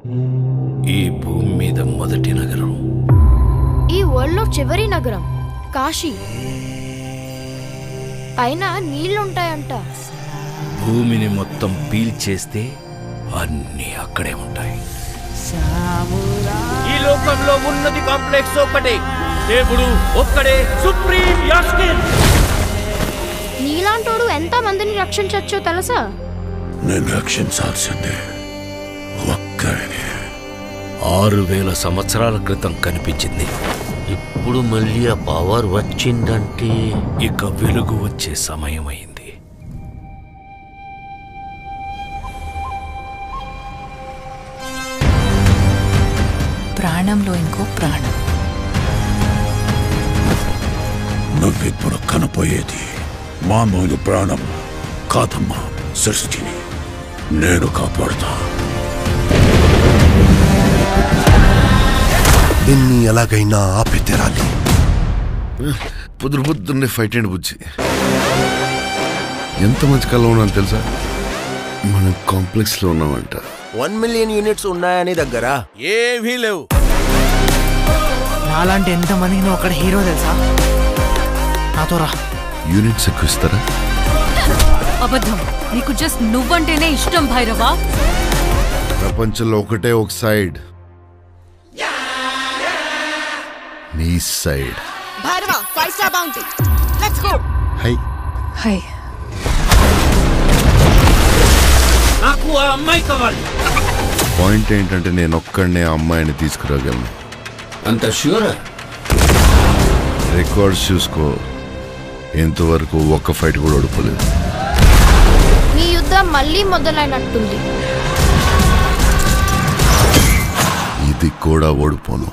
ఈ భూమి మీద మొదటి నగరం ఈ వరల్డ్లో చివరి నగరం కాశీ పైన నీళ్లుంటాయంట భూమిని మొత్తం పీల్చేస్తే అన్నీ అక్కడే ఉంటాయి ఈ లోకంలో ఉన్నది కాంప్లెక్స్ ఒక్కటే దేవుడు ఒక్కడే సుప్రీం యాస్కిన్ నీలాంటోడు ఎంత మందిని రక్షించవచ్చో తెలుసా నేను రక్షించాల్సిందే ఒక్కడిని ఆరు వేల సంవత్సరాల క్రితం కనిపించింది ఇప్పుడు మళ్ళీ ఆ పవర్ వచ్చిందంటే ఇక వెలుగు వచ్చే సమయం అయింది ప్రాణంలో ఇంకో ప్రాణం నువ్విప్పుడు కనపోయేది మామూలు ప్రాణం కాదమ్మా సృష్టిని నేను కాపాడుతా దీన్ని ఎలాగైనా ఆపి తీరాలి పొద్దు పొద్దున్నే ఫైట్ అండి బుజ్జి ఎంత మంచి కళ ఉన్నాను తెలుసా మనం కాంప్లెక్స్ లో ఉన్నామంట వన్ మిలియన్ యూనిట్స్ ఉన్నాయని దగ్గర ఏమీ లేవు నాలాంటి ఎంతమందికి నువ్వు అక్కడ హీరో తెలుసా నాతో రా యూనిట్స్ ఎక్కువ ఇస్తారా అబద్ధం నీకు జస్ట్ నువ్వంటేనే ఇష్టం భైరవా ప్రపంచంలో ఒకటే ఒక సైడ్ నీ side Bhairava five star bounty let's go hi hi నాకు ఆ అమ్మాయి కావాలి పాయింట్ ఏంటంటే నేను ఒక్కడనే ఆ అమ్మాయిని తీసుకురాగలను అంత ష్యూరా రికార్డ్స్ చూసుకో ఇంతవరకు ఒక్క ఫైట్ కూడా ఓడిపోలేదు మీ యుద్ధం మళ్ళీ మొదలైనట్టుంది ఇది కూడా ఓడిపోను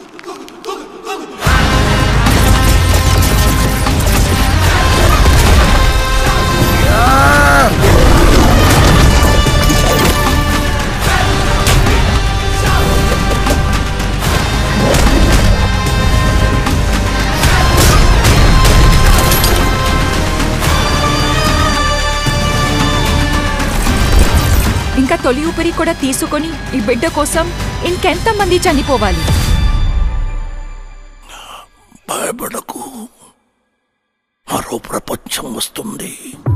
ఇంకా తొలి ఊపిరి కూడా తీసుకొని ఈ బిడ్డ కోసం ఇంకెంత మంది చనిపోవాలి భయపడకు మరో ప్రపంచం వస్తుంది